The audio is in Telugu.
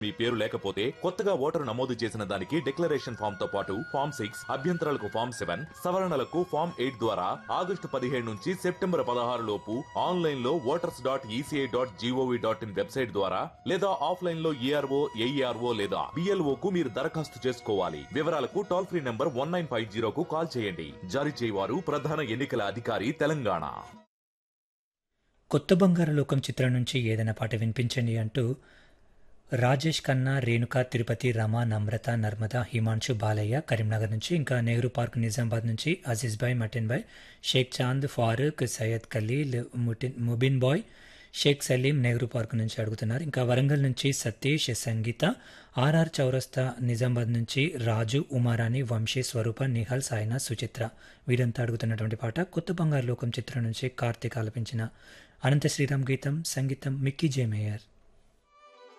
మీ పేరు లేకపోతే కొత్తగా ఓటరు నమోదు చేసిన దానికి డిక్లరేషన్ ఫామ్ తో పాటు ఫామ్ సిక్స్ అభ్యంతరాలకు ఫామ్ సెవెన్ సవరణలకు ఫామ్ ఎయిట్ ద్వారా ఆగస్టు పదిహేడు నుంచి సెప్టెంబర్ పదహారు లోపు ఆన్లైన్ లో voters dot ECI dot GOV dot in website ద్వారా లేదా ఆఫ్లైన్ లో ఈఆర్ఓ ఏఈఆర్ఓ లేదా బిఎల్ఓ కు మీరు దరఖాస్తు చేసుకోవాలి వివరాలకు toll free number one nine five జీరోకు కాల్ చేయండి జారీ చేయవారు ప్రధాన ఎన్నికల అధికారి తెలంగాణ కొత్త బంగారు లోకం చిత్రం నుంచి ఏదైనా పాట వినిపించండి అంటూ రాజేష్ ఖన్నా రేణుక తిరుపతి రమ నమ్రత నర్మద హిమాంశు బాలయ్య కరీంనగర్ నుంచి ఇంకా నెహ్రూ పార్క్ నిజామాబాద్ నుంచి అజీజ్ భాయ్ మటిన్ భాయ్ షేక్ చాంద్ ఫారూక్ సయ్యద్ ఖలీల్ ముటిన్ ముబిన్ బాయ్ షేక్ సలీం నెహ్రూ పార్క్ నుంచి అడుగుతున్నారు ఇంకా వరంగల్ నుంచి సతీష్ సంగీత ఆర్ఆర్ చౌరస్తా నిజామాబాద్ నుంచి రాజు ఉమారాణి వంశీ స్వరూప నిహాల్ సాయినా సుచిత్ర వీరంతా అడుగుతున్నటువంటి పాట కొత్త బంగారు లోకం చిత్రం నుంచి కార్తీక్ ఆలపించిన అనంత శ్రీరామ్ గీతం సంగీతం మిక్కీ జే మేయర్